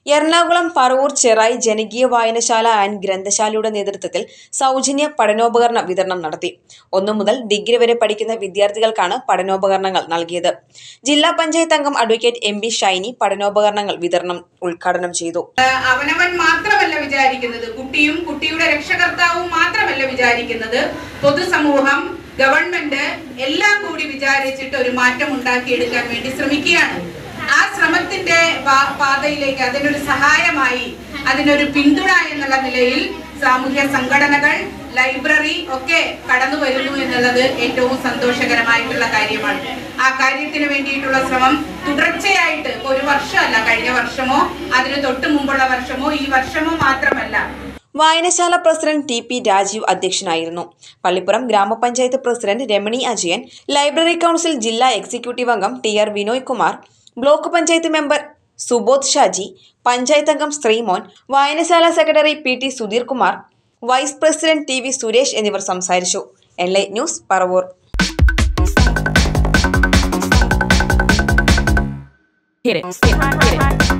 എറണാകുളം പറവൂർ ചെറായി ജനകീയ വായനശാല ആൻഡ് ഗ്രന്ഥശാലയുടെ നേതൃത്വത്തിൽ സൗജന്യ പഠനോപകരണ വിതരണം നടത്തി ഒന്നു മുതൽ ഡിഗ്രി വരെ പഠിക്കുന്ന വിദ്യാർത്ഥികൾക്കാണ് പഠനോപകരണങ്ങൾ നൽകിയത് ജില്ലാ പഞ്ചായത്ത് അംഗം അഡ്വക്കേറ്റ് എം ബി ഷൈനി പഠനോപകരണങ്ങൾ വിതരണം ഉദ്ഘാടനം ചെയ്തു അവനവൻ മാത്രമല്ല വിചാരിക്കുന്നത് കുട്ടിയും കുട്ടിയുടെ രക്ഷകർത്താവും മാത്രമല്ല വിചാരിക്കുന്നത് പൊതുസമൂഹം ഗവൺമെന്റ് എല്ലാം കൂടി വിചാരിച്ചിട്ട് ഒരു മാറ്റം ഉണ്ടാക്കിയെടുക്കാൻ വേണ്ടി ശ്രമിക്കുകയാണ് ആ ശ്രമത്തിന്റെ പാ- പാതയിലേക്ക് അതിനൊരു സഹായമായി അതിനൊരു പിന്തുണ എന്നുള്ള നിലയിൽ സാമൂഹ്യ സംഘടനകൾ ലൈബ്രറി ഒക്കെ കടന്നു വരുന്നു എന്നുള്ളത് ഏറ്റവും സന്തോഷകരമായിട്ടുള്ള കാര്യമാണ് ആ കാര്യത്തിന് വേണ്ടിയിട്ടുള്ള ശ്രമം തുടർച്ചയായിട്ട് ഇപ്പൊ ഒരു വർഷമല്ല കഴിഞ്ഞ വർഷമോ അതിന് തൊട്ട് മുമ്പുള്ള വർഷമോ ഈ വർഷമോ മാത്രമല്ല വായനശാല പ്രസിഡന്റ് ടി പി രാജീവ് അധ്യക്ഷനായിരുന്നു പള്ളിപ്പുറം ഗ്രാമപഞ്ചായത്ത് president Ramani Ajayan library council ജില്ലാ എക്സിക്യൂട്ടീവ് അംഗം T R Vinoy Kumar block panchayat member Subodh Shaji panchayat അംഗം ശ്രീമോൻ വായനശാല secretary P T Sudheer Kumar vice president T V Suresh എന്നിവർ സംസാരിച്ചു enlight news Paravur Hit it, hit it, hit it.